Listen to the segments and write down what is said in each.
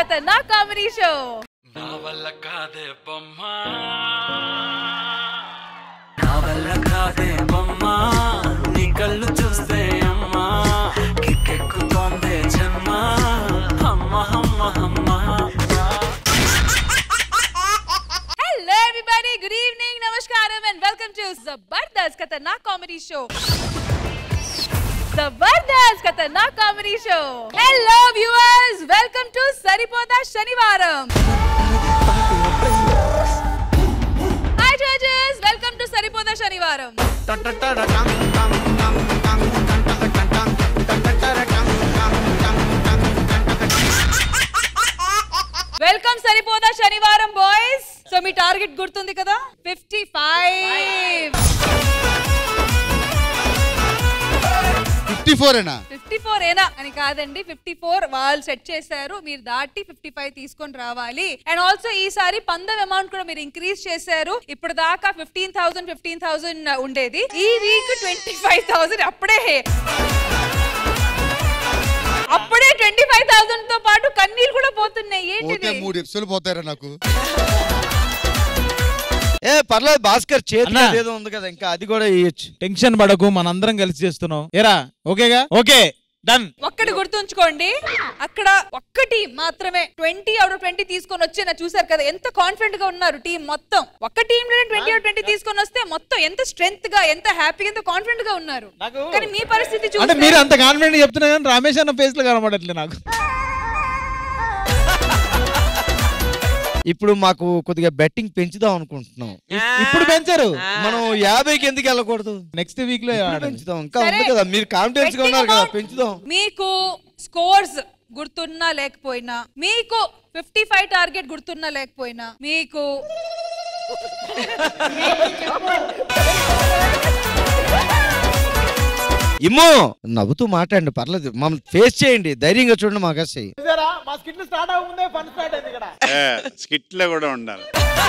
ఖతర్నాక్ comedy show నా వల్ల కాదే బొమ్మ నా వల్ల కాదే బొమ్మ నీ కళ్ళు చూస్తే అమ్మా కిక్కెక్కుతోందే జన్మ అమ్మ అమ్మ అమ్మ హలో ఎవ్రీబడి గుడ్ ఈవినింగ్ నమస్కారం and welcome to Jabardasth Khatarnak comedy show Jabardasth Khatarnak comedy show hello viewers welcome to Saripodhaa Sanivaaram hi judges welcome to Saripodhaa Sanivaaram welcome సరిపోదా శనివారం బాయ్స్ సో మీ టార్గెట్ గుర్తుంది కదా ఫిఫ్టీ ఫైవ్ ఫిఫ్టీ ఫోర్ ఏనా ఫిఫ్టీ ఫోర్ ఏనా అని కాదండి ఫిఫ్టీ ఫోర్ వాళ్ళు set చేశారు మీరు దాటి ఫిఫ్టీ ఫైవ్ తీసుకొని రావాలి అండ్ ఆల్సో ఈసారి పందెం అమౌంట్ కూడా మీరు ఇంక్రీజ్ చేశారు ఇప్పుడు దాకా ఫిఫ్టీన్ థౌసండ్ ఫిఫ్టీన్ థౌసండ్ ఉండేది ఈ వీక్ ట్వంటీ ఫైవ్ థౌసండ్ అప్పుడే అప్పుడే ట్వంటీ ఫైవ్ థౌసండ్ తో పాటు కన్నీళ్ళు కూడా పోతున్నాయి పోతే ఏంటిది మూడు ఎపిసోడ్లు పోతారా నాకు ఏ పర్లేదు భాస్కర్ చేతి అన్నా. ఏదో ఉంది కదా ఇంకా అది కూడా ఇయ్యొచ్చు టెన్షన్ పడకు మనందరం కలిసి చేస్తున్నాం ఏరా ఓకేగా ఓకే డన్ ఒక్కటి గుర్తుంచుకోండి అక్కడ ఒక్కటి మాత్రమే ట్వంటీ అవుట్ ట్వంటీ తీసుకొని వచ్చి నా చూసారు కదా ఎంత కాన్ఫిడెంట్ గా ఉన్నారు టీం మొత్తం ఒక్క టీం లో ట్వంటీ అవుట్ ట్వంటీ తీసుకొని వస్తే మొత్తం ఎంత స్ట్రెంత్ గా ఎంత హ్యాపీగా ఎంత కాన్ఫిడెంట్ గా ఉన్నారు కానీ మీ పరిస్థితి అంటే చూస్తే మీరు అంత కాన్ఫిడెంట్ చెప్తున్నా కానీ రమేష్ అన్న ఫేస్ లో కనబడట్లే నాకు ఇప్పుడు మాకు కొద్దిగా బెట్టింగ్ పెంచుదాం అనుకుంటున్నాం ఇప్పుడు పెంచారు మనం యాభైకి ఎందుకు వెళ్ళకూడదు నెక్స్ట్ వీక్ లో ఇప్పుడు ఆడండి. పెంచుదాం ఇంకా సరే. ఉంది కదా మీరు కాన్ఫిడెన్స్ గా Betting ఉన్నారు కదా amount పెంచుదాం మీకు స్కోర్స్ గుర్తున్నా లేకపోయినా మీకు ఫిఫ్టీ ఫైవ్ టార్గెట్ గుర్తున్నా లేకపోయినా మీకు ఇమ్మో నవ్వుతూ మాట్లాడండి పర్లేదు మమ్మల్ని ఫేస్ చేయండి ధైర్యంగా చూడండి మాకు అసలు స్కిట్లో కూడా ఉండాలి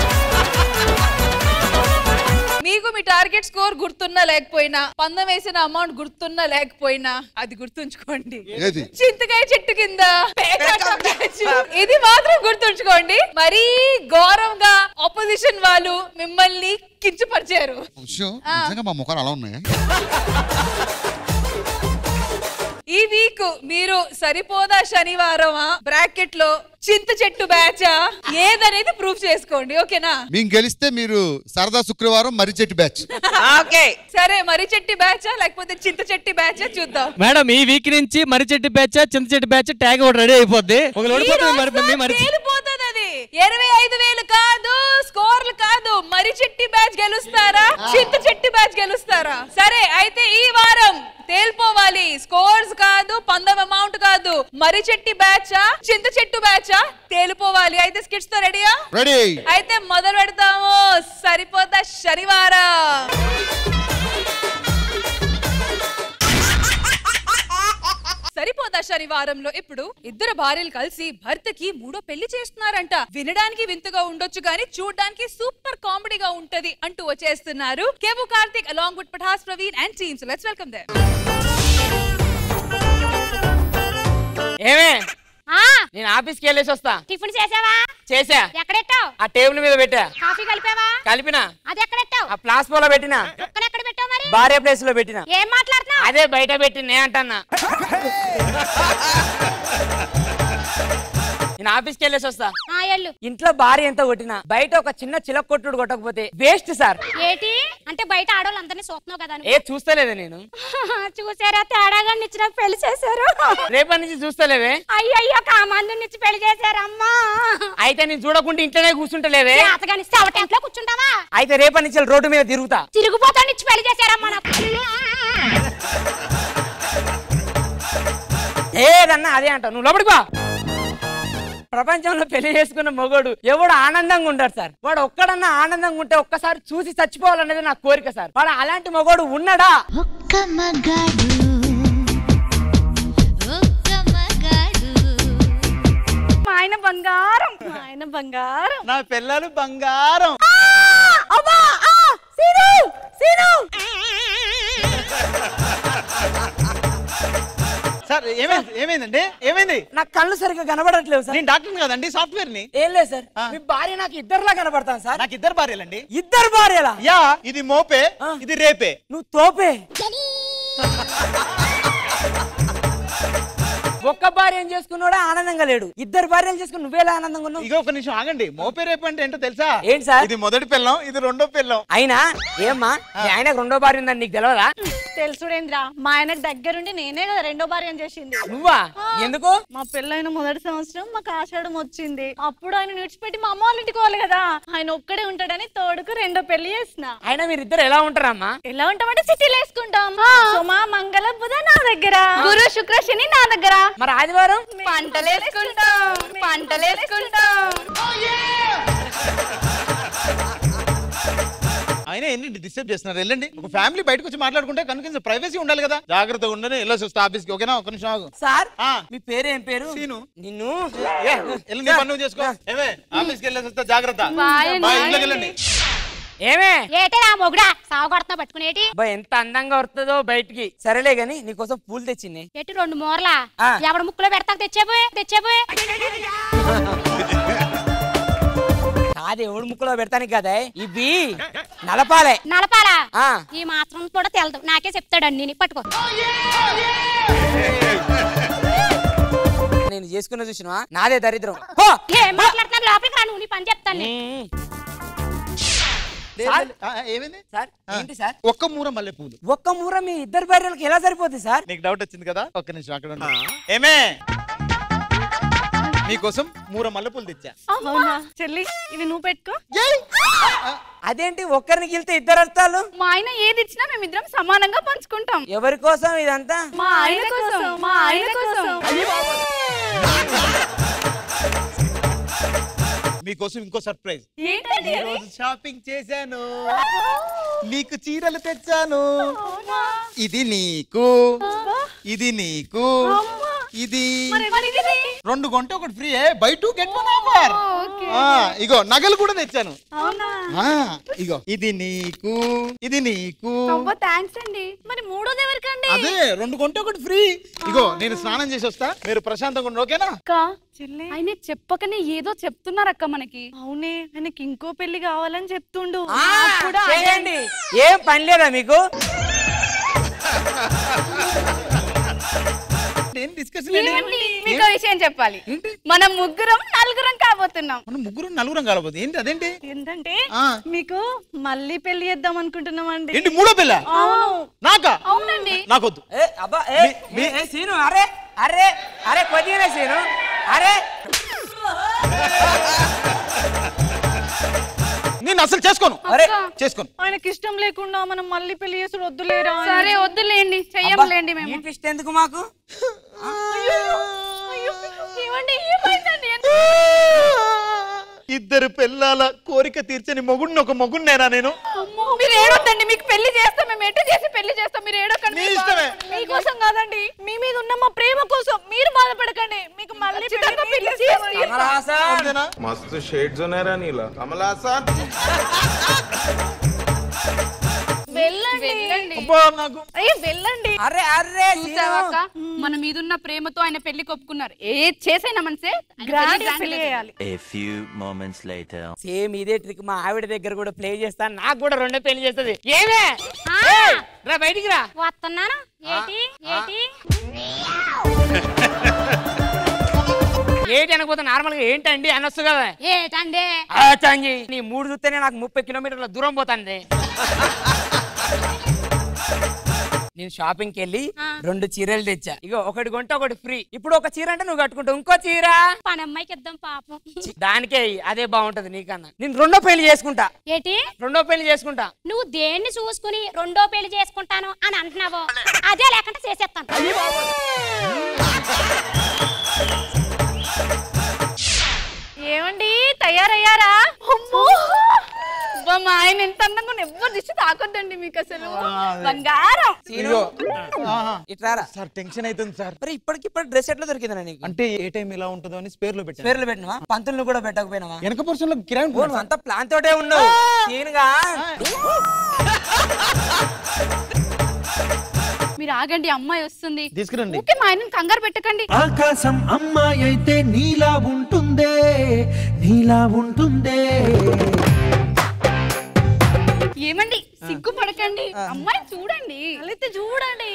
మీకు మీ టార్గెట్ స్కోర్ గుర్తున్నా లేకపోయినా పందెం వేసిన అమౌంట్ గుర్తున్నా లేకపోయినా అది గుర్తుంచుకోండి ఏది చింతకాయ చెట్టు కింద పేకాట మ్యాచ్. ఇది మాత్రం గుర్తుంచుకోండి మరీ ఘోరంగా ఆపోజిషన్ వాళ్ళు మిమ్మల్ని కించపరిచారు విషయం నిజంగా మా ముఖాలు అలా ఉన్నాయి ఈ వీక్ మీరు సరిపోదా శనివారమా బ్రాకెట్ లో చింత చెట్టు బ్యాచా ఏదనేది ప్రూఫ్ చేసుకోండి ఓకేనా మేము గెలిస్తే మీరు సరదా శుక్రవారం మర్రి చెట్టు బ్యాచ్ సరే మరి చెట్టి బ్యాచా లేకపోతే చింత చెట్టి బ్యాచా చూద్దాం మేడం ఈ వీక్ నుంచి మర్రి చెట్టు బ్యాచ్ చింత చెట్టు బ్యాచ్ ట్యాగ్ ఒకటి రెడీ అయిపోద్ది ఒక ఈ ఓడిపోతుంది మరి రోజుతో మీ మర్రి చెట్టు. తేలిపోతుంది అది ఇరవై ఐదు వేలు కాదు స్కోర్లు కాదు మరి చెట్టి బ్యాచ్ గెలుస్తారా చింత చెట్టి బ్యాచ్ గెలుస్తారా సరే అయితే ఈ వారం తేలిపోవాలి స్కోర్స్ కాదు పందం అమౌంట్ కాదు మరి చెట్టి బ్యాచా చింత చెట్టు బ్యాచా తేలిపోవాలి అయితే స్కిట్స్ తో రెడీయా రెడీ అయితే మొదలు పెడతాము సరిపోతా శనివారం సరిపోతా శనివారంలో ఇప్పుడు ఇద్దరు భార్యలు కలిసి భర్తకి మూడో పెళ్లి చేస్తున్నారంట వినడానికి వింతగా ఉండొచ్చు కానీ చూడడానికి సూపర్ కామెడీగా ఉంటది అంటూ వచ్చేస్తున్నారు Kevvu Karthik along with Patas Praveen and teams let's welcome there ఏమే ఆ నేను ఆఫీస్కి వెళ్ళేసి వస్తా టిఫిన్ చేసావా చేసా ఎక్కడెట్టావు ఆ టేబుల్ మీద పెట్టా కాఫీ కలిపావా కలిపిన అది ఎక్కడెట్టావు ఆ ప్లాస్మోలో పెట్టిన అక్కడ ఎక్కడ పెట్టావు మరి భార్య ప్లేస్ లో పెట్టిన ఏం మాట్లాడుతున్నావు అదే బయట పెట్టి నే అంటన్నా నేను ఆఫీస్కి వెళ్ళేసి వస్తా ఆ ఎల్లు ఇంట్లో భార్య ఎంత కొట్టినా బయట ఒక చిన్న చిలక కొట్టుడు కొట్టకపోతే వేస్ట్ సార్ ఏటి అంటే బయట ఆడవాళ్ళందరినీ చూస్తున్నావు కదా ఏ చూస్తలేదే నేను నువ్వు. చూసారా తేడాగా నిచ్చిన పెళ్లి చేశారు రేపటి నుంచి చూస్తలేవే అయ్యయ్యో కామందు నుంచి పెళ్లి చేశారు అమ్మా అయితే నేను చూడకుండా ఇంట్లోనే కూర్చుంటలేవే అతగానిస్తే అవట ఇంట్లో కూర్చుంటావా అయితే రేపటి నుంచి రోడ్డు మీద తిరుగుతా తిరుగుపోతా నుంచి పెళ్లి చేశారమ్మా నా ఏదన్నా అదే అంటావు నువ్వు లోపలికి వా ప్రపంచంలో పెళ్లి చేసుకున్న మొగోడు ఎవడు ఆనందంగా ఉంటాడు సార్ వాడు ఒక్కడన్నా ఆనందంగా ఉంటే ఒక్కసారి చూసి చచ్చిపోవాలనేది నా కోరిక సార్ వాడు అలాంటి మొగోడు ఉన్నాడా ఒక్క మగాడు ఒక్క మగాడు మా ఆయన బంగారం మా ఆయన బంగారం నా పిల్లలు బంగారం అబ్బా ఆ సీను సీను సార్ ఏమైంది ఏమైందండి ఏమైంది నాకు కళ్ళు సరిగ్గా కనబడట్లేవు సార్ నేను డాక్టర్ కదండి సాఫ్ట్వేర్ ని ఏం లేదు సార్ మీ భార్య నాకు ఇద్దరులా కనబడతాను సార్ నాకు ఇద్దరు భార్యలండి ఇద్దరు భార్యలా యా ఇది మోపే ఇది రేపే నువ్వు తోపే ఒక్క భార్య ఏం చేసుకున్నాడా ఆనందంగా లేడు ఇద్దరు భార్యలు చేసుకుని నువ్వేలా ఆనందంగా ఉన్నావు ఇక ఒక నిమిషం ఆగండి మోపే రేపు అంటే ఏంటో తెలుసా ఏంటి సార్? ఇది మొదటి పిల్లం ఇది రెండో పిల్లం అయినా ఏమ్మా మీ ఆయనకు రెండో భార్య ఉందని నీకు తెలియదా తెలుసుడేంద్రా మా ఆయనకు దగ్గరుండి నేనే కదా రెండో భార్య చేసింది నువ్వా ఎందుకు మా పెళ్ళైన మొదటి సంవత్సరం మాకు ఆషాఢం వచ్చింది అప్పుడు ఆయన విడిచిపెట్టి మా అమ్మ వాళ్ళ ఇంటికి పోవాలి కదా ఆయన ఒక్కడే ఉంటాడని తోడుకు రెండో పెళ్లి చేసిన అయినా మీరిద్దరు ఎలా ఉంటారమ్మా ఎలా ఉంటామంటే సిటీలో వేసుకుంటాం సోమ మంగళ బుధ నా దగ్గర గురు శుక్ర శని నా దగ్గర మరి ఆదివారం పంటలు వేసుకుంటాం పంటలు వేసుకుంటాం ఆయన ఎన్ని డిస్టర్బ్ చేస్తున్నారు వెళ్ళండి ఒక ఫ్యామిలీ బయటకు వచ్చి మాట్లాడుకుంటే కనుక ప్రైవసీ ఉండాలి కదా జాగ్రత్తగా ఉండని వెళ్ళొసి వస్తా ఆఫీస్ కి ఓకేనా ఒక నిమిషం ఆగు సార్ ఆ. మీ పేరు ఏం పేరు సీను. నిన్ను ఏ, వెళ్ళి నీ పని నువ్వు చేసుకో ఏమే ఆఫీస్ కి వెళ్ళేసి వస్తా జాగ్రత్త బాయ్ బాయ్ ఇంట్లోకి వెళ్ళండి ఏమే ఏటరా మొగుడా సాగు కొడతా పట్టుకునేటి అబ్బా, ఎంత అందంగా వస్తుందో బయటికి సరేలే గాని నీకోసం పూలు తెచ్చింది ఎటు రెండు మూరలా ఆ. ఎవడ ముక్కులో పెడతా తెచ్చేపోయి తెచ్చేపోయి కాదు ఎవడు ముక్కులో పెడతానికి కదా ఇవి నలపాలే నలపాలా ఆ. ఈ మాత్రం కూడా తెలదు నాకే చెప్తాడు అన్ని పట్టుకో నేను చేసుకున్న చూసినా నాదే దరిద్రం హో! ఏం మాట్లాడుతున్నాను లోపలికి రా నువ్వు నీ పని చెప్తాను నేను. మ్మ్. సార్, ఆ, ఏమైంది సార్ ఏంటి సార్ ఒక్క మూర మల్లె పూలు ఒక్క మూర మీ ఇద్దరు భార్యలకు ఎలా సరిపోతుంది సార్ నీకు డౌట్ వచ్చింది కదా ఒక్క నిమిషం అక్కడ ఉండు. ఏమే మీకోసం మూర మల్లెపూలు తెచ్చా అవునా చెల్లి ఇవి నువ్వు పెట్టుకో అదేంటి ఒక్కరిని గెలితే ఇద్దరు అర్థాలు మా ఆయన ఏది ఇచ్చినా మేమిద్దరం సమానంగా పంచుకుంటాం ఎవరి కోసం ఇదంతా మా ఆయన కోసం మా ఆయన కోసం మీకోసం ఇంకో సర్ప్రైజ్ ఏంటండి ఈ రోజు షాపింగ్ చేశాను నీకు చీరలు తెచ్చాను ఇది నీకు ఇది నీకు ఇది రెండు కొంటే ఒకటి free buy two get one offer ఇగో నగలు కూడా తెచ్చాను అవునా ఆ, ఇగో ఇది నీకు ఇది నీకు అబ్బా థ్యాంక్స్ అండి మరి మూడోది ఎవరికండి అదే రెండు కొంటే ఒకటి ఫ్రీ ఇగో నేను స్నానం చేసి వస్తా మీరు ప్రశాంతంగా ఉండండి ఓకేనా అక్క చెల్లి ఆయన చెప్పకనే ఏదో చెప్తున్నారు అక్క మనకి అవునే ఆయనకి ఇంకో పెళ్లి కావాలని చెప్తుండు ఆ, నాకు కూడా అదే చేయండి ఏం పని లేదా మీకు నేను డిస్కషన్ ఏమండి? మీకు విషయం చెప్పాలి మనం ముగ్గురం నలుగురం కాబోతున్నాం మనం ముగ్గురు నలుగురం కలబోదు ఏంటి అదేంటి ఏంటంటే ఆ. మీకు మళ్ళీ పెళ్లి చేద్దాం అనుకుంటున్నామండి ఏంటి మూడో పిల్ల అవును నాకా అవునండి నాకొద్దు ఏ అబ్బా ఏ ఏ, ఏ, సీను అరే అరే అరే కొద్దిగానే సీను అరే నేను అసలు చేసుకోను అరే చేసుకోను ఆయనకి ఇష్టం లేకుండా మనం మళ్ళీ పెళ్లి చేసి వద్దులేరా సరే వద్దులేండి చెయ్యంలేండి మేము ఈ ట్విస్ట్ ఎందుకు మాకు ఏమండి ఏమైందండి ఇద్దరు పిల్లల కోరిక తీర్చని మొగుడిని ఒక మొగుడినేనా నేను అమ్మో, మీరు ఏడొద్దండి మీకు పెళ్లి చేస్తాం మేము ఎటు చేసి పెళ్లి చేస్తాం మీరు ఏడొకండి మీ ఇష్టమే. మీకోసం కాదండి మీ మీద ఉన్న మా ప్రేమ కోసం మీరు బాధపడకండి మీకు మళ్ళీ పెళ్లి చేసి కమలహాసన్ అంతేనా? मस्त शेड जो नाही रा नीला कमला असा వెళ్ళండి అబ్బా, నాకు అయ్యో వెళ్ళండి అరే అరే చూసావాక మన మీదున్న ప్రేమతో ఆయన పెళ్లి కొప్పుకున్నారు ఏ చేసైనా మనసే ఆయన గ్రాండ్ పెళ్లి పెళ్లి grand చేయాలి A few moments later. Same ఇదే ట్రిక్ మా ఆవిడ దగ్గర కూడా ప్లే చేస్తాను నాకు కూడా రెండో పెళ్లి చేస్తుంది ఏమే ఆ, ఏయ్, రా బయటికి రా వస్తున్నాను ఏటి ఏటి ఏంటి అనకపోతే నార్మల్ గా ఏంటండి అనొచ్చు కదా ఏటండే ఆ, చాంజీ నీ మూడు చూస్తేనే నాకు ముప్పై కిలోమీటర్ల దూరం పోతాంది నేను షాపింగ్కి వెళ్ళి ఆ. రెండు చీరలు తెచ్చా ఇగో ఒకటి కొంటే ఒకటి ఫ్రీ ఇప్పుడు ఒక చీర అంటే నువ్వు కట్టుకుంటావు ఇంకో చీర పని అమ్మాయికి ఇద్దాం పాపం దానికే ఇయ్యి. అదే బాగుంటది నీకన్నా నేను రెండో పెళ్లి చేసుకుంటా ఏటి రెండో పెళ్లి చేసుకుంటా నువ్వు దేన్ని చూసుకుని రెండో పెళ్లి చేసుకుంటాను అని అంటున్నావో అదే లేకుండా చేసేస్తాను ఏమండి తయారయ్యారా అమ్మో అబ్బా, మా ఆయన ఎంత అందంగా ఉన్నా- ఎవ్వరు దిష్టి తాకొద్దండి మీకు అసలు బంగారం సీను ఆహా. ఇట్లారా సార్ టెన్షన్ అవుతుంది సార్ మరి ఇప్పటికిప్పుడు డ్రెస్ ఎట్లా దొరికిందా నీకు అంటే ఏ టైం ఎలా ఉంటుందో అని స్పేర్లో పెట్టాను పేర్లు పెట్టినవా పంతులు కూడా పెట్టకపోయినావా వెనక పర్సన్ లో కిరాయి ఓ, ఉంటుంది నువ్వు అంతా ప్లాన్ తోటే ఉన్నావు సీనుగా మీరు ఆగండి అమ్మాయి వస్తుంది తీసుకురండి ఊకే మా ఆయనని కంగారు పెట్టకండి ఆకాశం అమ్మాయి అయితే నీలా ఉంటుందే నీలా ఉంటుందే ఏమండి సిగ్గుపడకండి అమ్మాయి చూడండి అయితే చూడండి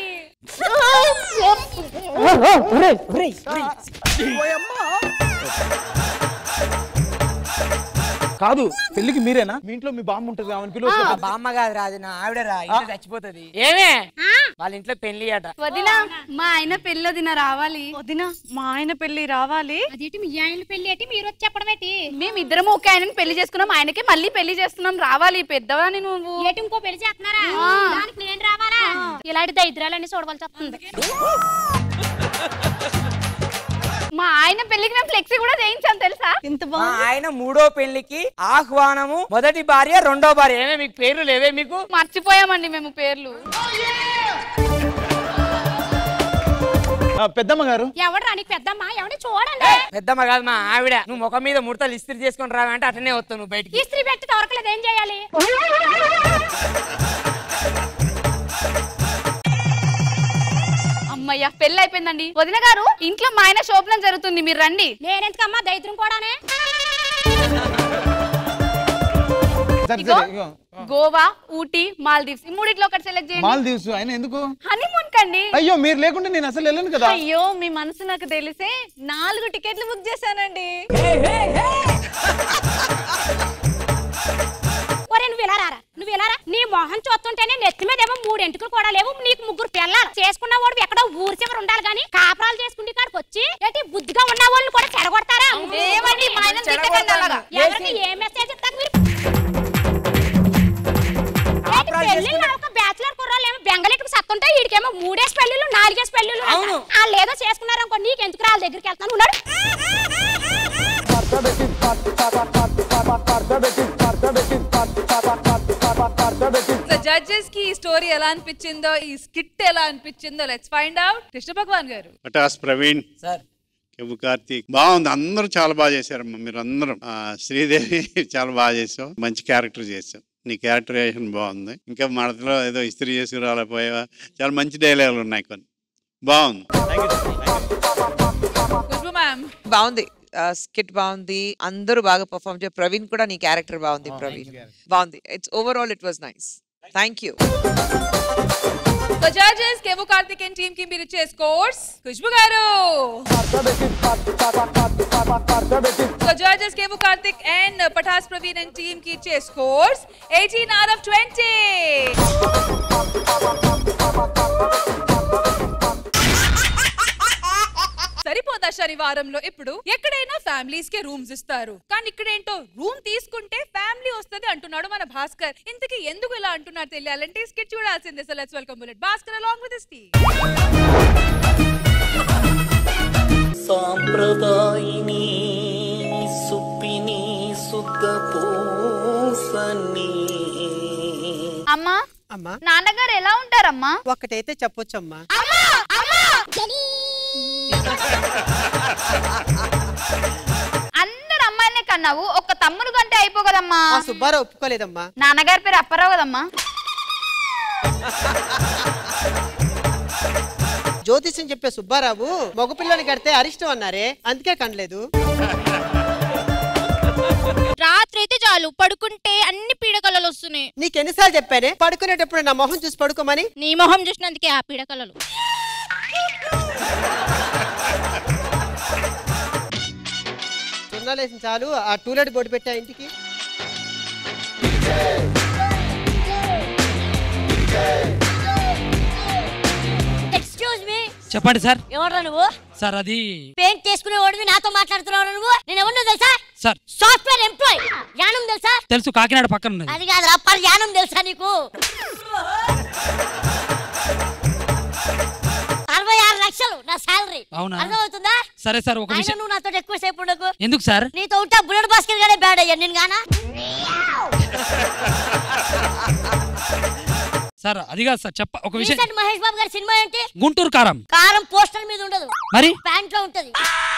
కాదు పెళ్లికి మీరేనా మీ ఇంట్లో మీ బామ్మ ఉంటుంది ఆమెను పిలువ ఆ, బామ్మ కాదు రాదు నా ఆవిడ రా ఇంట్లో చచ్చిపోతుంది ఏమే వాళ్ళ ఇంట్లో పెళ్లి అట వదినా మా ఆయన పెళ్ళి వదిన రావాలి వదినా మా ఆయన పెళ్లి రావాలి అదేంటి మీ ఆయన పెళ్లి ఏంటి మీరు వచ్చి చెప్పడం ఏంటి మేము ఇద్దరం ఒకే ఆయనని పెళ్లి చేసుకున్నాం ఆయనకి మళ్ళీ పెళ్లి చేస్తున్నాం రావాలి పెద్దవాని నువ్వు ఏటి ఇంకో పెళ్లి చేస్తున్నారా ఆ. దానికి నేను రావాలా ఇలాంటి దరిద్రాలన్నీ చూడవలసి వస్తుంది మా ఆయన పెళ్లికి మేము ఫ్లెక్సీ కూడా చేయించాం తెలుసా ఇంత మా ఆయన మూడో పెళ్లికి ఆహ్వానము మొదటి భార్య రెండో భార్య ఏమే మీకు పేర్లు లేవే మీకు మర్చిపోయామండి మేము పేర్లు పెద్దమ్మ గారు ఎవడరా నీకు పెద్దమ్మ ఎవడి చూడండి పెద్దమ్మ కాదు మా ఆవిడ నువ్వు ముఖం మీద ముడతలు ఇస్త్రీ చేసుకొని రావంటే అట్లనే వస్తావు నువ్వు బయటికి ఇస్త్రీ పెట్టి దొరకలేదు ఏం చేయాలి అమ్మయ్య పెళ్లి అయిపోయిందండి వదిన గారు ఇంట్లో మా ఆయన శోభనం జరుగుతుంది మీరు రండి నేనెందుకమ్మా దైత్రం కూడానే సరే ఇగో, సరే ఇగో గోవా ఊటీ మాల్దీవ్స్ ఈ మూడిట్లో ఒకటి సెలెక్ట్ చేయండి మాల్దీవ్స్ ఆయన ఎందుకు హనీమూన్ కండి అయ్యో మీరు లేకుంటే నేను అసలు వెళ్ళను కదా అయ్యో మీ మనసు నాకు తెలిసే నాలుగు టికెట్లు బుక్ చేశానండి ఒరే నువ్వు ఇలా రారా నువ్వు ఇలా రా నీ మొహం చూస్తుంటేనే నెత్తి మీద ఏమో మూడు ఎంటుకలు కూడా లేవు నీకు ముగ్గురు పిల్లలు చేసుకున్న వాడు ఎక్కడో ఊరి చివర ఉండాలి కానీ కాపురాలు చేసుకుంటే కాడికి వచ్చి ఏంటి బుద్ధిగా ఉన్న వాళ్ళు కూడా చెడగొడతారా ఏమండి, మా ఆయనని తిట్టకండి అలాగా. ఎవరికి ఏ మెసేజ్ ఇస్తారు మీరు ఏంటి పెళ్ళిళ్ళు ఒక బ్యాచులర్ కుర్రాళ్ళు ఏమో బెంగళెట్టుకు సత్తుంటే వీడికేమో మూడేసి పెళ్ళిళ్ళు నాలుగేసి పెళ్ళిళ్ళు అవును. వాళ్ళు ఏదో చేసుకున్నారనుకో నీకు ఎందుకు రాళ్ళ దగ్గరికి వెళ్తాను ఉన్నాడు జడ్జెస్ కి ఈ స్టోరీ ఎలా అనిపించిందో ఈ స్కిట్ ఎలా అనిపించిందో let's find out Krishna Bhagavan garu Patas Praveen sir Kevvu Karthik బాగుంది అందరూ చాలా బాగా చేశారమ్మా మీరు అందరూ ఆ, శ్రీదేవి చాలా బాగా చేసావు మంచి క్యారెక్టర్ చేసావు నీ క్యారెక్టరైజేషన్ బాగుంది ఇంకా మడతలో ఏదో ఇస్త్రీ చేసుకురాలేపోయావా చాలా మంచి డైలాగులు ఉన్నాయి కొన్ని బాగుంది ఖుష్బు మ్యామ్ బాగుంది స్కిట్ బాగుంది అందరూ బాగా పర్ఫామ్ చేయ ప్రవీణ్ కూడా నీ క్యారెక్టర్ బాగుంది ప్రవీణ్ బాగుంది it's overall it was nice thank you so judges Kevvu Karthik and team కి మీరు ఇచ్చే scores Khushbu garu so judges Kevvu Karthik and Patas Praveen and team కి ఇచ్చే స్కోర్స్ 18 out of 20 సరిపోదా శనివారంలో ఇప్పుడు ఎక్కడైనా ఫ్యామిలీస్ కే రూమ్స్ ఇస్తారు కానీ ఇక్కడ ఏంటో రూమ్ తీసుకుంటే ఫ్యామిలీ వస్తది అంటున్నాడు మన భాస్కర్ ఇంతకీ ఎందుకు ఇలా అంటున్నారు తెలియాలంటే స్కిట్ చూడాల్సిందే so let's welcome Bullet Bhaskar along with this సాంప్రదాయిని సుప్పిని శుద్ధ పూసని అమ్మా అమ్మా నాన్నగారు ఎలా ఉంటారమ్మా ఒక్కటైతే చెప్పొచ్చమ్మా అందరు అమ్మాయినే కన్నావు ఒక్క తమ్ముడు కంటే అయిపోగదమ్మా ఆ సుబ్బారావు ఒప్పుకోలేదమ్మా నాన్నగారి పేరు అప్పారావు కదమ్మా జ్యోతిష్యం చెప్పే సుబ్బారావు మగపిల్లని కడితే అరిష్టం అన్నారే అందుకే కనలేదు రాత్రి అయితే చాలు పడుకుంటే అన్ని పీడకలలు వస్తున్నాయి నీకెన్నిసార్లు చెప్పానే పడుకునేటప్పుడు నా మొహం చూసి పడుకోమని నీ మొహం చూసినందుకే ఆ పీడకలలు సున్నాలేసిన చాలు ఆ టూలెట్ బోర్డు పెట్టా ఇంటికి ఎక్స్క్యూజ్ మీ చెప్పండి సార్ ఎవరా నువ్వు సార్ అది పెయింట్ చేసుకునే వాడివి నాతో మాట్లాడుతున్నావు నువ్వు నేను ఎవరినో తెలుసా సార్ సాఫ్ట్వేర్ ఎంప్లాయ్ యానం తెలుసా తెలుసు కాకినాడ పక్కన ఉన్నది అది కాదురా పర్ యానం తెలుసా నీకు అరవై ఆరు లక్షలు నా శాలరీ అవునా? అర్థమవుతుందా సరే సార్ ఒక అయినా విషయం నువ్వు నాతో ఎక్కువ సేపు ఉండకు ఎందుకు సార్ నీతో ఉంటా బుల్లెట్ భాస్కర్ గానే బ్యాడ్ అయ్యా నేను గానా సార్ అది కాదు సార్ చెప్ప ఒక విషయం రీసెంట్ మహేష్ బాబు గారి సినిమా ఏంటి గుంటూరు కారం కారం పోస్టర్ మీద ఉండదు మరి? ప్యాంట్ లో ఉంటది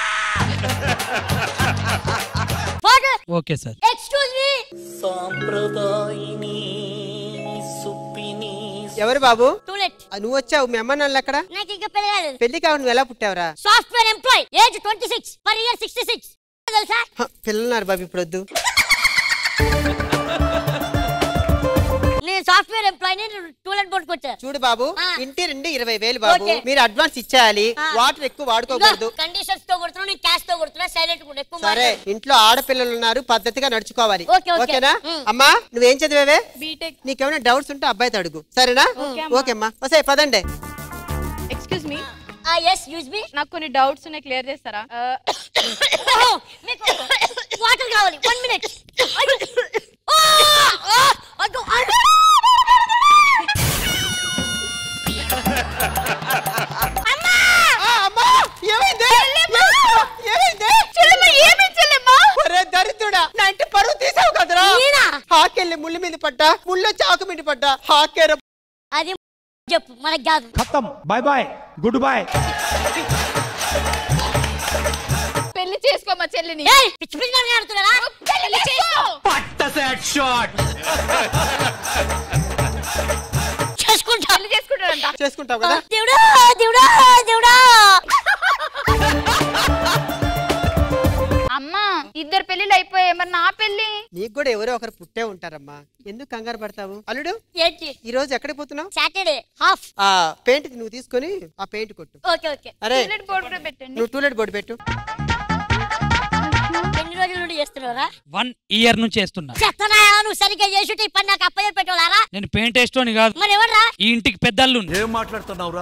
ఓకే సార్ ఎక్స్క్యూజ్ మీ సాంప్రదాయిని సుప్పిని ఎవరు బాబు టూలెట్ ఆ, నువ్వు వచ్చావు మీ అమ్మ నాన్న ఎక్కడ నాకు ఇంకా పెళ్లి కాలేదు పెళ్లి కావాలి నువ్వు ఎలా పుట్టావురా software employee age twenty six per year sixty six తెలుసా హ, పిల్లలున్నారు బాబు ఇప్పుడు వద్దు నేను సాఫ్ట్వేర్ ఎంప్లాయ్ టూలెట్ బోర్డుకి వచ్చా చూడు బాబు ఇంటి రెండు ఇరవై వేలు బాబు ఓకే. మీరు అడ్వాన్స్ ఇచ్చేయాలి ఆ. వాటర్ ఎక్కువ వాడుకోకూడదు కండిషన్స్ తో కొడుతున్నా నేను క్యాష్ తో కొడుతున్నా సైలెంట్ కూడా ఎక్కువ సరే మాట్లాడు. ఇంట్లో ఆడపిల్లలు ఉన్నారు పద్ధతిగా నడుచుకోవాలి ఓకే, ఓకే. ఓకేనా ఉమ్. అమ్మా నువ్వేం చదివావే బీటెక్ నీకేమైనా డౌట్స్ ఉంటే అబ్బాయితో అడుగు సరేనా ఓకే అమ్మా. ఓకే అమ్మా వస్తాయి పదండి ఎక్స్క్యూజ్ మీ ఆ ఎస్ యూజ్ మీ నాకు కొన్ని డౌట్స్ ఉన్నాయి క్లియర్ చేస్తారా మీకు వాటర్ కావాలి వన్ మినిట్ ఒరే దరిద్రుడా నా ఇంటి పరువు తీసావు కదరా హాకెళ్ళి ముళ్ళు మీద పడ్డా ముళ్ళు చాకు మీద పడ్డా హాకేర అది చెప్పు మనకు కాదు ఖతం బాయ్ బాయ్ గుడ్ బాయ్ పెళ్లి చేసుకో మా చెల్లిని పిచ్చి పిచ్చి ఆడుతున్నారా పెళ్లి చేసుకో చేసుకుంటా పెళ్లి చేసుకుంటాడంట చేసుకుంటావు కదా దేవుడా దేవుడా దేవుడా అమ్మా ఇద్దరు పెళ్లిళ్ళు అయిపోయాయి మరి నా పెళ్లి నీకు కూడా ఎవరో ఒకరు పుట్టే ఉంటారమ్మా ఎందుకు కంగారు పడతావు అల్లుడు ఏంటి ఈ రోజు ఎక్కడికి పోతున్నావు సాటర్డే హాఫ్ ఆ పెయింట్ నువ్వు తీసుకొని ఆ పెయింట్ కొట్టు ఓకే ఓకే అరే టూలెట్ బోర్డు కూడా పెట్టండి నువ్వు టూలెట్ బోర్డు పెట్టు ఎన్ని రోజుల నుండి చేస్తున్నారా వన్ ఇయర్ నుంచి చేస్తున్నా చెత్తనా నువ్వు సరిగ్గా చేసుంటే ఈ పని నాకు అప్పయ్య పెట్టవాలా నేను పెయింట్ వేస్తోని కాదు మరి ఎవర్రా ఈ ఇంటికి పెద్దల్లు ఏం మాట్లాడుతున్నావురా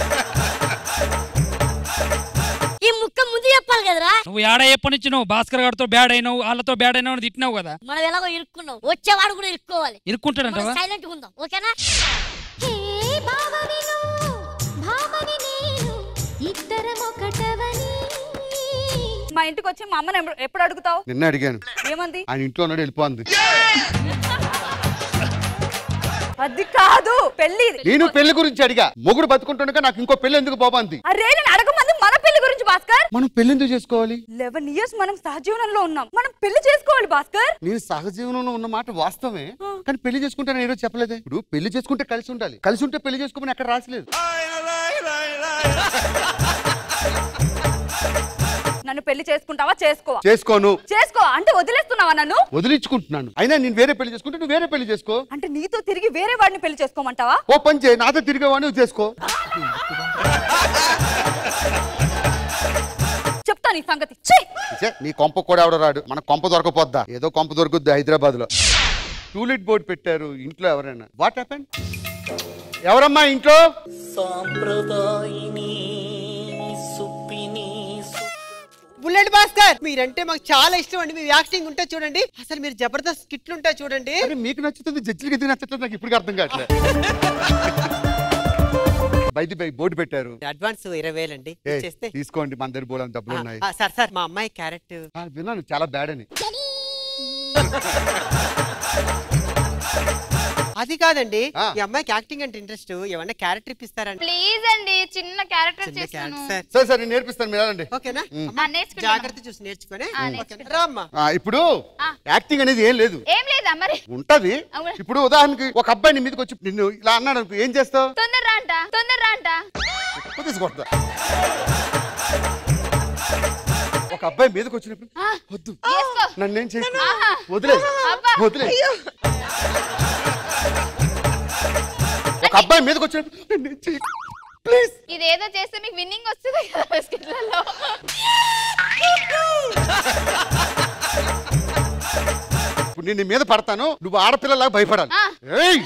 ఈ ముక్క ముందు చెప్పాలి కదరా నువ్వు ఏడ ఎప్పటి నువ్వు భాస్కర్ గారితో బ్యాడ్ అయినావు వాళ్ళతో బ్యాడ్ అయినావు అని తిట్టినావు కదా మనం ఎలాగో ఇరుక్కున్నావు వచ్చేవాడు కూడా ఇరుక్కోవాలి ఇరుక్కుంటాడంటవా సైలెంట్ గా ఉందాం ఓకేనా మా ఇంటికి వచ్చి మా అమ్మని ఎప్పుడు- ఎప్పుడు అడుగుతావు నిన్న అడిగాను ఏమంది ఆయన ఇంట్లో ఉన్నాడు వెళ్ళిపోంది అది కాదు పెళ్లి నేను పెళ్లి గురించి అడిగా మొగుడు బతుకుంటుండగా నాకు ఇంకో పెళ్లి ఎందుకు పోబాంది అరే నేను అడగమంది మన పెళ్లి గురించి భాస్కర్ మనం పెళ్లి ఎందుకు చేసుకోవాలి లెవెన్ ఇయర్స్ మనం సహజీవనంలో ఉన్నాం మనం పెళ్లి చేసుకోవాలి భాస్కర్ నేను సహజీవనంలో ఉన్న మాట వాస్తవమే కానీ పెళ్లి చేసుకుంటానని ఏదో చెప్పలేదే ఇప్పుడు పెళ్లి చేసుకుంటే కలిసి ఉండాలి కలిసి ఉంటే పెళ్లి చేసుకోమని ఎక్కడ రాసలేదు నన్ను పెళ్లి చేసుకుంటావా చేసుకోవా చేసుకోను చేసుకో అంటే వదిలేస్తున్నావా నన్ను వదిలించుకుంటున్నాను అయినా నేను వేరే పెళ్లి చేసుకుంటే నువ్వు వేరే పెళ్లి చేసుకో అంటే నీతో తిరిగి వేరే వాడిని పెళ్లి చేసుకోమంటావా ఓ పని చేయి నాతో తిరిగేవాడిని నువ్వు చేసుకో చెప్తా నీ సంగతి ఛీ! ఛే, నీ కొంప కూడా ఎవడో రాడు మన కొంప దొరకపోద్దా ఏదో కొంప దొరుకుద్ది హైదరాబాద్ లో టూలెట్ బోర్డు పెట్టారు ఇంట్లో ఎవరైనా వాట్ హ్యాపెన్ ఎవరమ్మా ఇంట్లో సాంప్రదాయిని సుప్పిని బుల్లెట్ భాస్కర్ మీరంటే మాకు చాలా ఇష్టం అండి మీ యాక్టింగ్ ఉంటే చూడండి అసలు మీరు జబర్దస్త్ స్కిట్లు ఉంటాయి చూడండి అరే మీకు నచ్చుతుంది జడ్జిలకి ఎందుకు నచ్చట్లేదు నాకు ఇప్పుడు అర్థం కావట్లేదు బయట బై బోర్డు పెట్టారు అడ్వాన్స్ ఇరవై వేలండి ఏ, చేస్తే తీసుకోండి మన దగ్గర బోర్డు డబ్బులు ఉన్నాయి సార్ సార్ మా అమ్మాయి క్యారెట్ ఆ, విన్నాను చాలా బ్యాడ్ అని అది కాదండి ఈ అమ్మాయికి యాక్టింగ్ అంటే ఇంట్రెస్ట్ ఏమన్నా క్యారెక్టర్ ఇప్పిస్తారండి ప్లీజ్ అండి చిన్న క్యారెక్టర్ చిన్న చేస్తాను character, సరే సరే నేను నేర్పిస్తాను మీరు వెళ్ళండి ఓకేనా ఉమ్. అమ్మా, ఆ, నేర్చుకుంటాను. జాగ్రత్త చూసి నేర్చుకొని ఆ, ఓకేనా? రా అమ్మా ఆ, ఇప్పుడు యాక్టింగ్ అనేది ఏం లేదు ఏం లేదా మరి ఉంటది అవునా? ఇప్పుడు ఉదాహరణకి ఒక అబ్బాయి నీ మీదకి వచ్చి నిన్ను ఇలా అన్నాడు అనుకో ఏం చేస్తావు తొందర రాంట తొందర రాంట ఎక్కువ తీసుకొడతా ఒక అబ్బాయి మీదకి వచ్చినప్పుడు వద్దు చేసుకో. నన్నేం చేయకు ఆహా. వదిలే అబ్బా. వదిలే ఒక అబ్బాయి మీదకి వచ్చినప్పుడు నన్నేం చేయకు ప్లీజ్ ఇదేదో చేస్తే మీకు విన్నింగ్ వస్తుంది కదా బిస్కెట్లలో ఇప్పుడు నేను నీ మీద పడతాను నువ్వు ఆడపిల్లలాగా భయపడాలి ఆ. ఏయ్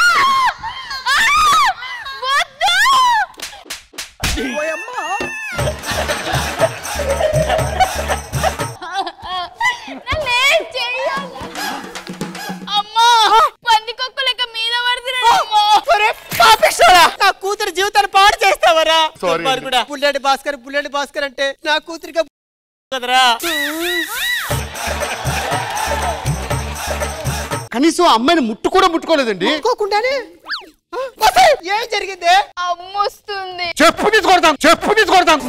నన్నేం చెయ్యాలి? అమ్మా పందికొక్కు లెక్క మీద పడుతున్నాడు ఒరే పాపిస్తోడా! నా కూతురు జీవితాన్ని పాడు చేస్తావరా Sorry అండి. కూడా బుల్లెట్ భాస్కర్ బుల్లెట్ భాస్కర్ అంటే నా కూతురిగా కదరా కనీసం ఆ అమ్మాయిని ముట్టు కూడా ముట్టుకోలేదండి ముట్టుకోకుండానే ఆ, వసే, ఏం జరిగింది అమ్మొస్తుంది చెప్పు తీసుకొడతాం చెప్పు తీసుకొడతాం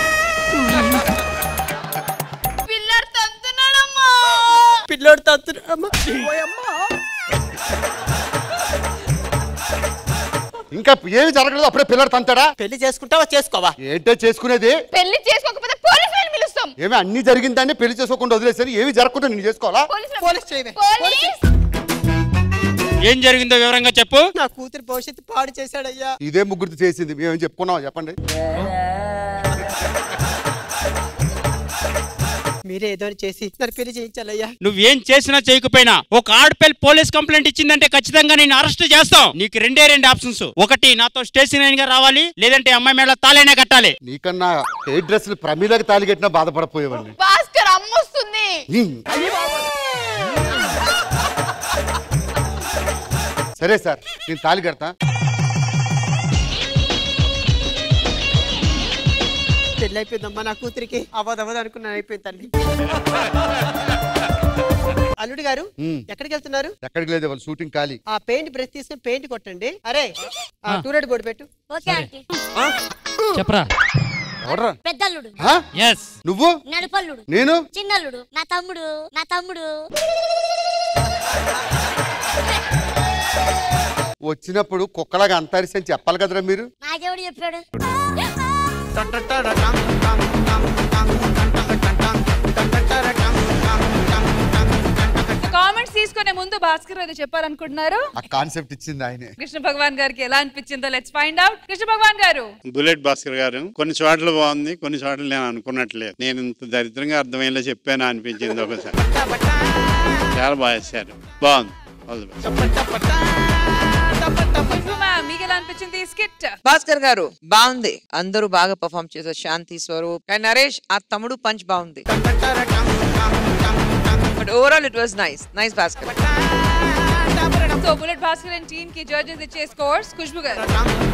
పిల్లర్ తంతున్నాడమ్మా పిల్లోడు తత్తున్నా ఇంకా ఏమి జరగలేదు అప్పుడే పిల్లడు తంతాడా పెళ్లి చేసుకుంటావా చేసుకోవా ఏంటో చేసుకునేది పెళ్లి చేసుకోకపోతే పోలీసులను పిలుస్తాం ఏమి అన్ని జరిగిందాన్ని పెళ్లి చేసుకోకుండా వదిలేసారు ఏమి జరగకుండా నేను చేసుకోవాలా పోలీస్ చేయవే పోలీస్ ఏం జరిగిందో వివరంగా చెప్పు నా కూతురు భవిష్యత్తు పాడు చేశాడయ్యా ఇదే ముగ్గురు చేసింది మేమేం చెప్పుకున్నాం చెప్పండి మీరే ఏదో ఒకటి చేసి నన్ను పెళ్లి చేయించాలయ్యా నువ్వేం చేసినా చేయకపోయినా ఒక ఆడపిల్ల పోలీస్ కంప్లైంట్ ఇచ్చిందంటే ఖచ్చితంగా నేను అరెస్ట్ చేస్తాం నీకు రెండే రెండు ఆప్షన్స్ ఒకటి నాతో స్టేషన్ గా రావాలి లేదంటే అమ్మాయి మేళ తాళైనా కట్టాలి నీకన్నా హెయిర్ డ్రెస్సులు ప్రమీలకు తాలి కట్టినా బాధపడపోయేవాడిని భాస్కర్ అమ్మొస్తుంది సరే సార్ నేను తాలి కడతా పెళ్లి అయిపోయిందమ్మా నా కూతురికి అవ్వదవ్వదు అనుకున్నాను అయిపోయింది తల్లి అల్లుడు గారు ఉమ్. ఎక్కడికి వెళ్తున్నారు ఎక్కడికి లేదు వాళ్ళు షూటింగ్ ఖాళీ ఆ పెయింట్ బ్రష్ తీసుకుని పెయింట్ కొట్టండి అరే ఆ ఆ. టూలెట్ బోర్డు పెట్టు ఓకే ఆంటీ చెప్పరా ఎవడ్రా పెద్దల్లుడు ఆ? ఎస్ నువ్వు నడుపల్లుడు నేను చిన్నల్లుడు నా తమ్ముడు నా తమ్ముడు వచ్చినప్పుడు కుక్కలాగా అంతరిసి అని చెప్పాలి కదరా మీరు నాకెవడు చెప్పాడు కామెంట్స్ తీసుకునే ముందు భాస్కర్ ఏదో చెప్పాలనుకుంటున్నారు ఆ కాన్సెప్ట్ ఇచ్చింది ఆయనే కృష్ణ భగవాన్ గారికి ఎలా అనిపించిందో let's find out Krishna Bhagavan garu Bullet Bhaskar గారు కొన్ని చోట్ల బాగుంది కొన్ని చోట్ల నేను అనుకున్నట్లేదు నేను ఇంత దరిద్రంగా అర్థమయ్యేలా చెప్పాను అనిపించింది ఒకసారి చాలా బాగా చేశారు బాగుంది All the best. Khushbu ma'am మీకు ఎలా అనిపించింది ఈ స్కిట్ భాస్కర్ గారు బాగుంది అందరూ బాగా పర్ఫామ్ చేశారు శాంతి స్వరూప్ అండ్ నరేష్ ఆ తమ్ముడు పంచ్ బాగుంది but overall it was nice nice Bhaskar so Bullet Bhaskar and team కి జడ్జెస్ ఇచ్చే scores Khushbu garu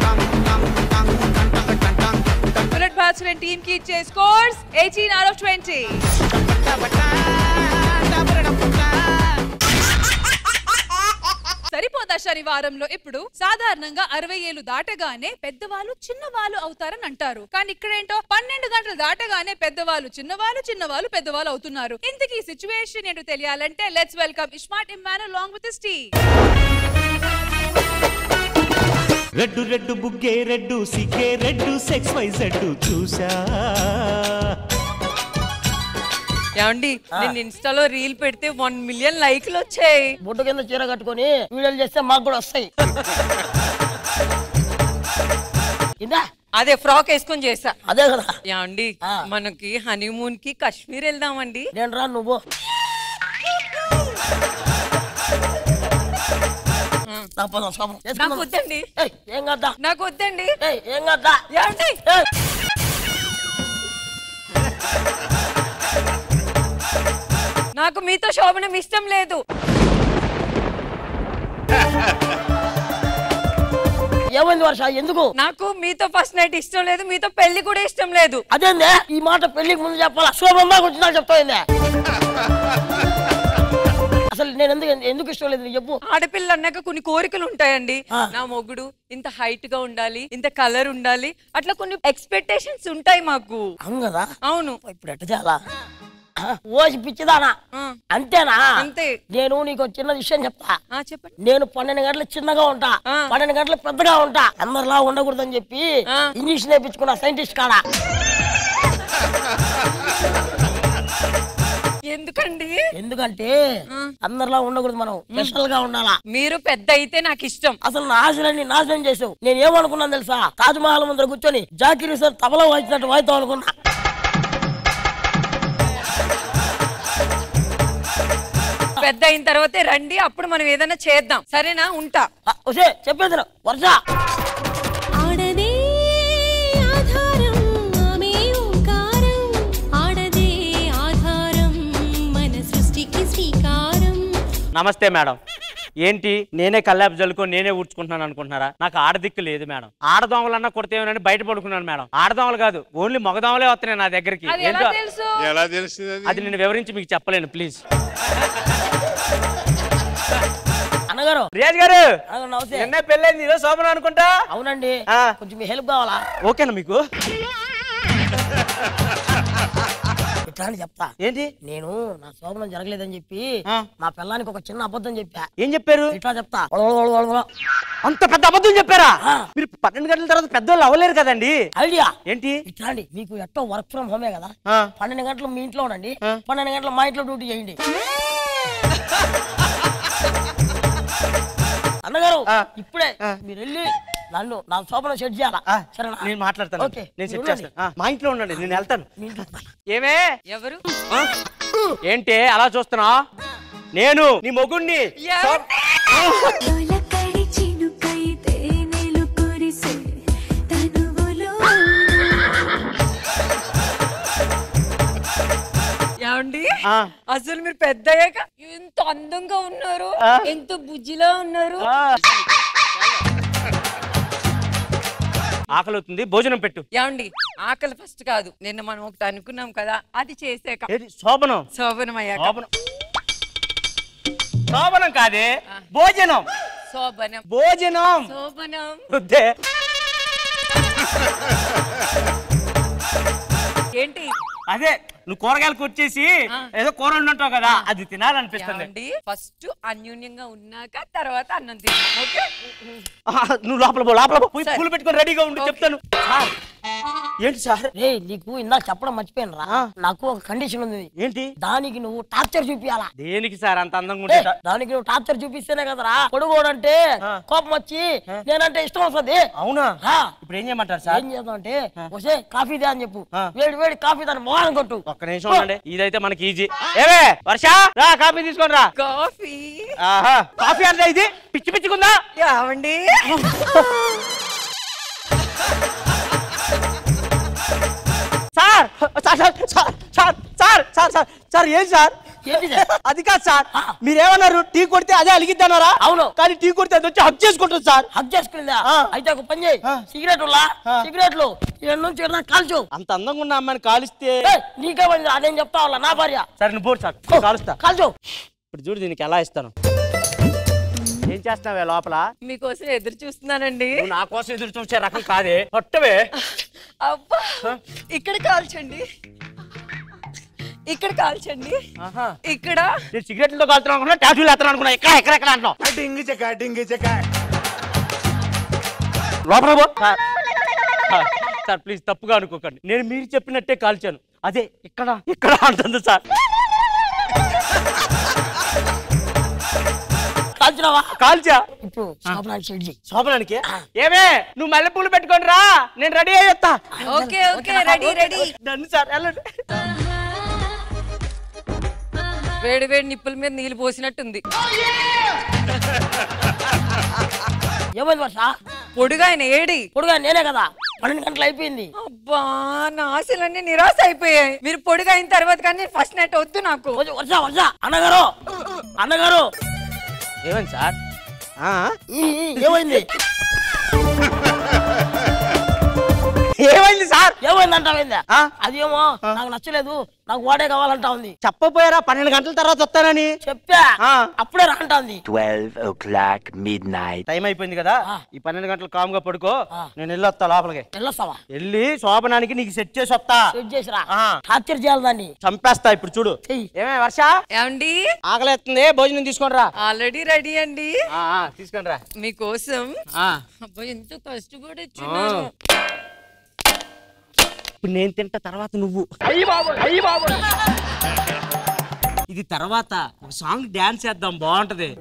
Bullet Bhaskar and team కి ఇచ్చే స్కోర్స్ 18 అవుట్ ఆఫ్ 20 సరిపోదా శనివారంలో ఇప్పుడు సాధారణంగా అరవై ఏళ్ళు దాటగానే పెద్దవాళ్ళు చిన్నవాళ్ళు అవుతారని అంటారు కానీ ఇక్కడేంటో పన్నెండు గంటలు దాటగానే పెద్దవాళ్ళు చిన్నవాళ్ళు చిన్నవాళ్ళు పెద్దవాళ్ళు అవుతున్నారు ఇంతకీ సిచ్యువేషన్ ఏంటో తెలియాలంటే let's welcome Ismart Imman along with టీ రెడ్డు రెడ్డు బుగ్గే రెడ్డు సిగ్గే రెడ్డు సెక్స్ వై జెడ్డు చూసా ఏమండి నేను ఇన్స్టాలో రీల్ పెడితే వన్ మిలియన్ లైక్లు వచ్చాయి బుట్ట కింద చీర కట్టుకొని వీడియోలు చేస్తే మాకు కూడా వస్తాయి ఇందా అదే ఫ్రాక్ వేసుకొని చేసా అదే కదా ఏమండి మనకి హనీమూన్ కి కాశ్మీర్ వెళ్దామండి నేను రా నువ్వు నా పదం శోభనం. నాకు వేసుకుందాం. వద్దండి ఏయ్, ఏం కదా నాకు వద్దండి ఏం కదా ఏమండి నాకు మీతో శోభనం ఇష్టం లేదు ఏమైంది వర్ష ఎందుకు నాకు మీతో ఫస్ట్ నైట్ ఇష్టం లేదు మీతో పెళ్లి కూడా ఇష్టం లేదు అదేందే ఈ మాట పెళ్లికి ముందు చెప్పాలా శోభం దాకా వచ్చినా చెప్తాయిందే అసలు నేను ఎందుకు ఎందుకు ఇష్టం లేదు నీకు చెప్పు ఆడపిల్ల అన్నాక కొన్ని కోరికలు ఉంటాయండి నా మొగుడు ఇంత హైట్ గా ఉండాలి ఇంత కలర్ ఉండాలి అట్లా కొన్ని ఎక్స్పెక్టేషన్స్ ఉంటాయి మాకు అవును కదా అవును ఇప్పుడు ఎట్ట చాలా ఓసి పిచ్చిదానా అంతేనా అంతే నేను నీకు ఒక చిన్న విషయం చెప్తా చెప్పండి నేను పన్నెండు గంటలు చిన్నగా ఉంటా పన్నెండు గంటలు పెద్దగా ఉంటా అందరిలా ఉండకూడదని చెప్పి ఇంగ్లీష్ నేర్పించుకున్నా సైంటిస్ట్ కాడా ఎందుకండి ఎందుకంటే అందరిలా ఉండకూడదు మనం స్పెషల్ గా ఉండాలా మీరు పెద్ద అయితే నాకు ఇష్టం అసలు నా ఆశలన్నీ నాశనం చేసావు నేను ఏమనుకున్నాను తెలుసా తాజ్ మహల్ ముందర కూర్చొని జాకిర్ హుసేన్ తబలా వాయించినట్టు వాయిద్దాం అనుకున్నా పెద్ద అయిన తర్వాతే రండి అప్పుడు మనం ఏదైనా చేద్దాం సరేనా ఉంటా ఒసే చెప్పేది విను. వర్ష ఆడదే ఆధారం ఆమె ఓంకారం ఆడదే ఆధారం మన సృష్టికి శ్రీకారం నమస్తే మేడం ఏంటి నేనే కల్లాపు జల్లుకొని నేనే ఊడ్చుకుంటున్నాను అనుకుంటున్నారా నాకు ఆడదిక్కు లేదు మేడం ఆడదోమలన్నా కొడితేమోనని బయట పడుకున్నాను మేడం ఆడదోమలు కాదు ఓన్లీ మగదోమలే వస్తున్నాయి నా దగ్గరికి అది ఎలా ఏంటో తెలుసు ఎలా తెలుస్తుంది అది? అది నేను వివరించి మీకు చెప్పలేను ప్లీజ్ అన్నగారు రియాజ్ గారు అన్నగారు, నమస్తే నిన్నే పెళ్ళైంది ఈరోజు శోభనం అనుకుంటా అవునండి కొంచెం మీ హెల్ప్ కావాలా ఓకేనా మీకు ఇట్లా అని చెప్తా ఏంటి నేను నా శోభనం జరగలేదని చెప్పి మా పిల్లానికి ఒక చిన్న అబద్ధం చెప్పా ఏం చెప్పారు ఇట్లా చెప్తా అంత పెద్ద అబద్ధం చెప్పారా మీరు పన్నెండు గంటల తర్వాత పెద్దవాళ్ళు అవ్వలేరు కదండి ఐడియా ఏంటి ఇట్లా అండి మీకు ఎట్టో వర్క్ ఫ్రమ్ హోమే కదా ఆ. పన్నెండు గంటలు మీ ఇంట్లో ఉండండి పన్నెండు గంటలు మా ఇంట్లో డ్యూటీ చేయండి అన్నగారు ఇప్పుడే మీరు వెళ్ళి నన్ను నా శోభనం సెట్ చేయాలా సరేనా నేను మాట్లాడతాను ఓకే నేను సెట్ మీరు చేస్తాను ఆ, మా ఇంట్లో ఉండండి నేను వెళ్తాను ఏమే ఎవరు ఏంటి అలా చూస్తున్నా నేను నీ మొగుణ్ణి తొలకరి చినుకై తేనెలు కురిసే తనువులో ఏమండి ఆ. అసలు మీరు పెద్ద అయ్యాక ఎంత అందంగా ఉన్నారు ఆ. ఎంత బుజ్జిలా ఉన్నారు ఆకలి అవుతుంది భోజనం పెట్టు ఏమండి ఆకలి ఫస్ట్ కాదు నిన్న మనం ఒకటి అనుకున్నాం కదా అది చేసాక ఏది శోభనం శోభనం అయ్యాక శోభనం శోభనం కాదే భోజనం శోభనం భోజనం శోభనం వద్దే ఏంటి అదే నువ్వు కూరగాయలకు వచ్చేసి ఏదో కూర ఉంటుంటావు కదా అది తినాలనిపిస్తుంది ఏమండి ఫస్ట్ అన్యూన్యంగా ఉన్నాక తర్వాత అన్నం తిన్నాం ఓకే ఆ, నువ్వు లోపల పో లోపల పో పోయి పూలు పెట్టుకొని రెడీగా ఉండి చెప్తాను సార్, ఏంటి సార్ రే నీకు ఇందాక చెప్పడం మర్చిపోయాను రా నాకు ఒక కండిషన్ ఉంది ఏంటి దానికి నువ్వు టార్చర్ చూపియాలా దేనికి సార్ అంత అందంగా ఉంటే ఏ, దానికి నువ్వు టార్చర్ చూపిస్తేనే కదరా పొడుగోడంటే కోపం వచ్చి నేనంటే ఇష్టం వస్తుంది అవునా ఆ. ఇప్పుడు ఏం చేయమంటారు సార్ ఏం చేద్దాం అంటే వసే కాఫీ దే అని చెప్పు వేడి వేడి కాఫీ దాని మొహాన్ని కొట్టు ఒక్క నిమిషం ఉండండి ఇదైతే మనకి ఈజీ ఏవే వర్ష రా కాఫీ తీసుకొని రా కాఫీ ఆహా కాఫీ అంటే ఇది పిచ్చి పిచ్చికుందా ఏమండి sir sir sir sir sir sir sir sir sir ఏం సార్ అది కాదు సార్ మీరేమన్నారు టీ కొడితే అదే అలిగిద్దన్నారా అవును కానీ టీ కొడితే అది వచ్చి హక్ చేసుకుంటుంది సార్ హక్ చేసుకుందా అయితే ఒక పని చేయి సిగరెట్ ఉల్లా సిగరెట్లు ఇక్కడ నుంచి ఇక్కడ దాకా కాల్చు అంత అందంగా ఉన్న అమ్మాయిని కాలిస్తే ఏయ్, నీకే పని అదేం చెప్తా వాళ్ళ నా భార్య సరే నువ్వు పోడు సార్ కాలుస్తా కాల్చు ఇప్పుడు చూడు దీనికి ఎలా ఇస్తాను ఏం చేస్తున్నావే లోపల మీకోసం ఎదురు చూస్తున్నానండి నువ్వు నా కోసం ఎదురు చూసే రకం కాదే పట్టవే అబ్బా ఇక్కడ కాల్చండి ఇక్కడ కాల్చండి ఇక్కడ నేను సిగరెట్లతో కాలుతున్నాను అనుకున్నా టాటూలు ఎత్తాను అనుకున్నా ఎక్కడ ఎక్కడ ఎక్కడ అంటున్నావు డింగి చెక్క డింగి చెక్క లోపల పో సార్ సార్, సార్ ప్లీజ్ తప్పుగా అనుకోకండి నేను మీరు చెప్పినట్టే కాల్చాను అదే ఇక్కడ ఇక్కడ అంటుంది సార్ కాల్చినావా కాల్చా ఇప్పుడు శోభనానికి సెట్ చేయి శోభనానికి ఏమే నువ్వు మల్లెపూలు పెట్టుకొని రా నేను రెడీ అయ్యొత్తా okay okay ready ready done sir వెళ్ళండి వేడి వేడి నిప్పుల మీద నీళ్ళు పోసినట్టుంది ఏమైంది వర్ష పొడుగా ఆయన ఏడి పొడుగా నేనే కదా పన్నెండు గంటలు అయిపోయింది అబ్బా నా ఆశలన్నీ నిరాశ అయిపోయాయి మీరు పొడుగా అయిన తర్వాత కానీ ఫస్ట్ నైట్ వద్దు నాకు వర్ష వర్ష అన్నగారు అన్నగారు ఏమైంది సార్ ఈ, ఈ, ఏమైంది ఏమైంది సార్ ఏమైంది అంటావేందా అదేమో నాకు నచ్చలేదు నాకు వాడే కావాలంటా ఉంది చెప్పపోయారా పన్నెండు గంటల తర్వాత వస్తానని చెప్పా అప్పుడే రాంటాంది 12 o'clock midnight. టైం అయిపోయింది కదా ఈ పన్నెండు గంటలు కామ్గా పడుకో నేను వెళ్ళొస్తా లోపలికి వెళ్ళొస్తావా వెళ్ళి శోభనానికి నీకు సెట్ చేసి వస్తా సెట్ చేసిరా టార్చర్ చేయాలి దాన్ని చంపేస్తా ఇప్పుడు చూడు ఏమే వర్ష ఏమండి ఆకలేస్తుంది భోజనం తీసుకొని రా ఆల్రెడీ రెడీ అండి తీసుకొని రా మీకోసం ఆ. అబ్బా ఎంత కష్టపడి వచ్చినాను ఇప్పుడు నేను తింటా తర్వాత నువ్వు ఇది తర్వాత ఒక సాంగ్ డాన్స్ చేద్దాం బాగుంటది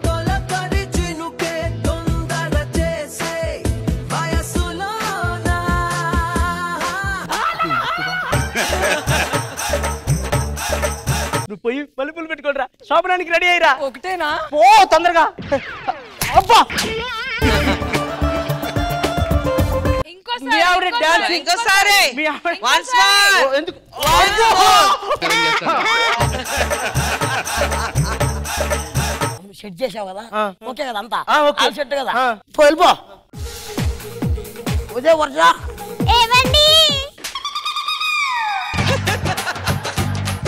నువ్వు పోయి మలుపులు పెట్టుకోండి రా శోభనానికి రెడీ అయ్యిరా ఒకటేనా పో తొందరగా అబ్బా మీ ఆవిడ డాన్స్ ఇంకోసారి వన్స్ మోర్ ఎందుకు సెట్ చేసావు కదా ఓకే కదా అంతా ఆ, ఓకే. ఆల్ సెట్ కదా ఆ. పో, వెళ్ళిపో ఉదయ వర్ష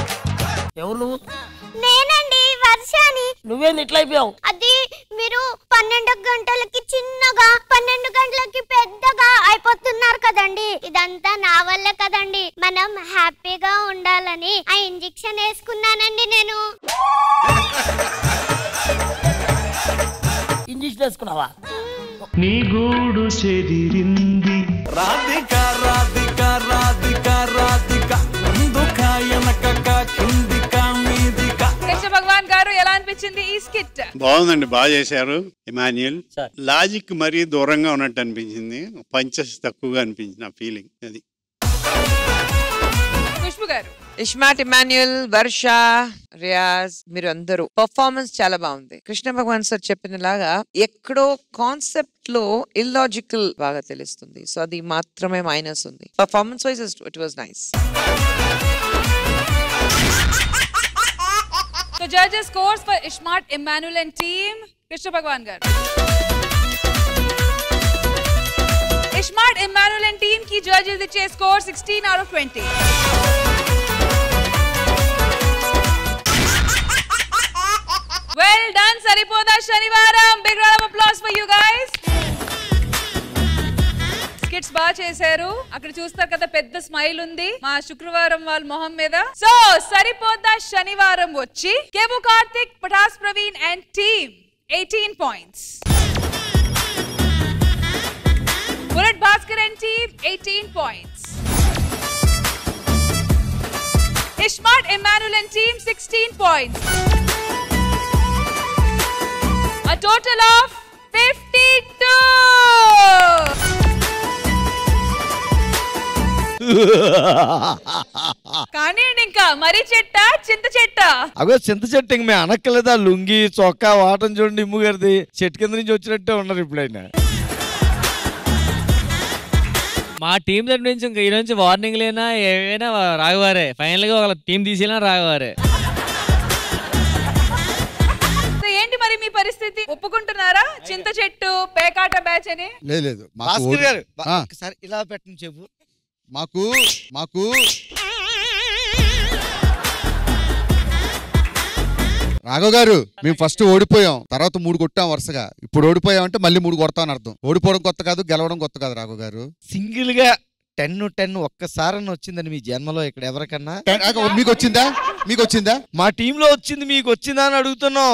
ఎవరు నువ్వు నేనండి వర్షాని నువ్వేంది ఇట్లా అయిపోయావు అది మీరు పన్నెండు గంటలకి చిన్నగా పన్నెండు గంటలకి పెద్దగా అయిపోతున్నారు కదండి ఇదంతా నా వల్ల కదండి మనం హ్యాపీగా ఉండాలని ఆ ఇంజెక్షన్ వేసుకున్నానండి నేను ఇంజక్షన్ వేసుకున్నావా నీ గూడు చెదిరింది రాధిక రాధిక రాధిక రాధిక ముందుక వెనకక కిందిక మీదిక కృష్ణ భగవాన్ గారు ఎలా అనిపించింది ఈ స్కిట్ బాగుందండి బాగా చేశారు ఇమాన్యుయల్ లాజిక్ మరీ దూరంగా ఉన్నట్టు అనిపించింది పంచెస్ తక్కువగా అనిపించింది నా ఫీలింగ్ అది ఖుష్బు గారు ఇష్మాట్ ఇమాన్యుయల్ వర్ష రియాజ్ మీరు అందరూ పర్ఫార్మెన్స్ చాలా బాగుంది కృష్ణ భగవాన్ సార్ చెప్పినలాగా ఎక్కడో కాన్సెప్ట్ లో ఇల్లాజికల్ బాగా తెలుస్తుంది సో అది మాత్రమే మైనస్ ఉంది performance wise it was nice so judges scores for Ismart Immanuel and team Krishna Bhagavan garu Ismart Immanuel and team కి జడ్జెస్ ఇచ్చే score 16 out of 20 well done Saripodhaa Sanivaaram big round of applause for you guys skits బాగా చేశారు అక్కడ చూస్తారు కదా పెద్ద స్మైల్ ఉంది మా శుక్రవారం వాళ్ళ మొహం మీద సో సరిపోద్దా శనివారం వచ్చి Kevvu Karthik Patas Praveen and team eighteen points Bullet Bhaskar and team eighteen points Ismart Immanuel and team sixteen points A total of 52! కానివ్వండి ఇంకా మరీ చెట్ట చింత చెట్ట అగో చింత చెట్టు ఇంక మేము అనక్కలేదా లుంగి చొక్కా వాటం చూడండి ఇమ్ము గారిది చెట్టు కింద నుంచి వచ్చినట్టే ఉన్నారు ఇప్పుడైనా మా టీం దగ్గర నుంచి ఇంకా ఈ నుంచి వార్నింగ్ లేనా ఏవైనా రాగవారే ఫైనల్ గా ఒక టీం తీసేనా రాగవారే సో ఏంటి మరి మీ పరిస్థితి ఒప్పుకుంటున్నారా చింత చెట్టు పేకాట బ్యాచ్ అని లేదు లేదు మాకు భాస్కర్ ఓడి- గారు ఆ, ఒకసారి ఇలా పెట్టండి చెప్పు మాకు మాకు రాఘవ్ గారు మేము ఫస్ట్ ఓడిపోయాం తర్వాత మూడు కొట్టాం వరుసగా ఇప్పుడు ఓడిపోయాం అంటే మళ్ళీ మూడు కొడతాం అని అర్థం ఓడిపోవడం కొత్త కాదు గెలవడం కొత్త కాదు రాఘవ్ గారు సింగిల్ గా టెన్ టెన్ ఒక్కసారి వచ్చిందని మీ జన్మలో ఇక్కడ ఎవరికన్నా టెన్- ఆ, మీకు వచ్చిందా మీకు వచ్చిందా మా టీంలో వచ్చింది మీకు వచ్చిందా అని అడుగుతున్నాం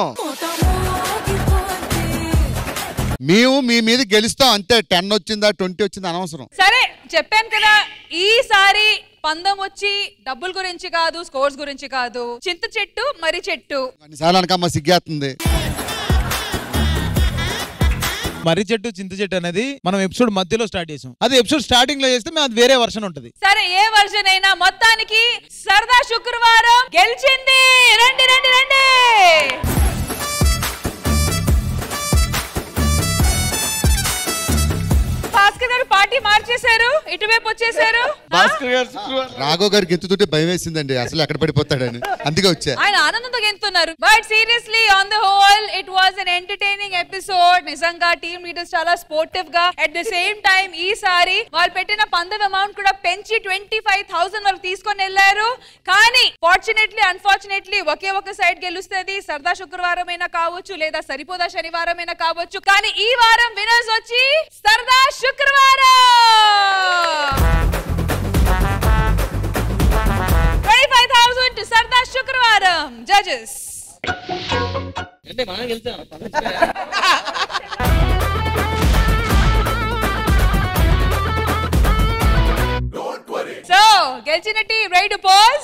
మేము మీ మీద గెలుస్తాం అంతే టెన్ వచ్చిందా ట్వంటీ వచ్చిందా అనవసరం సరే చెప్పాను కదా ఈసారి పందం వచ్చి డబ్బుల గురించి కాదు స్కోర్స్ గురించి కాదు చింత చెట్టు మరి చెట్టు అన్నిసార్లు అనకమ్మ సిగ్గేస్తుంది మర్రి చెట్టు చింత చెట్టు అనేది మనం ఎపిసోడ్ మధ్యలో స్టార్ట్ చేసాం అది ఎపిసోడ్ స్టార్టింగ్ లో చేస్తే మేము అది వేరే వర్షన్ ఉంటది సరే ఏ వర్జన్ అయినా మొత్తానికి సరదా శుక్రవారం గెలిచింది రండి రండి రండి భాస్కర్ గారు పార్టీ మార్చేశారు ఇటువైపు వచ్చేసారు భాస్కర్ గారు శుక్రవారం రాఘవ్ గారికి ఎత్తుతుంటే భయం వేసిందండి అసలు ఎక్కడ పడిపోతాడని అందుకే వచ్చా ఆయన ఆనందంతో గెంతున్నారు but seriously on the whole it was an entertaining episode నిజంగా టీమ్ లీడర్స్ చాలా స్పోర్టివ్ గా అట్ ద సేమ్ టైం ఈసారి వాళ్ళు పెట్టిన పందెం అమౌంట్ కూడా పెంచి ట్వంటీ ఫైవ్ థౌసండ్ వరకు తీసుకొని వెళ్ళారు కానీ ఫార్చునేట్లీ అన్ఫార్చునేట్లీ ఒకే ఒక సైడ్ గెలుస్తుంది సరదా శుక్రవారం అయినా కావచ్చు లేదా సరిపోదా శనివారం అయినా కావచ్చు కానీ ఈ వారం వినర్స్ వచ్చి సరదా శుక్రవారం ట్వంటీ ఫైవ్ థౌసండ్ సరదా శుక్రవారం జడ్జెస్ అంటే మనం వెళ్తాం సో గెలిచిన టీం రైట్ పోజ్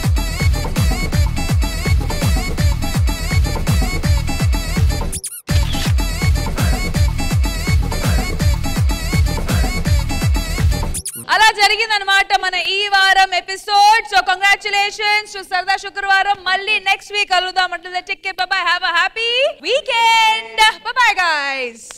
అలా జరిగిందనమాట మన ఈ వారం ఎపిసోడ్ సో కంగ్రాచులేషన్స్ సరదా శుక్రవారం మళ్ళీ నెక్స్ట్ వీక్ కలుద్దాం అంటే take care bye have a happy weekend bye guys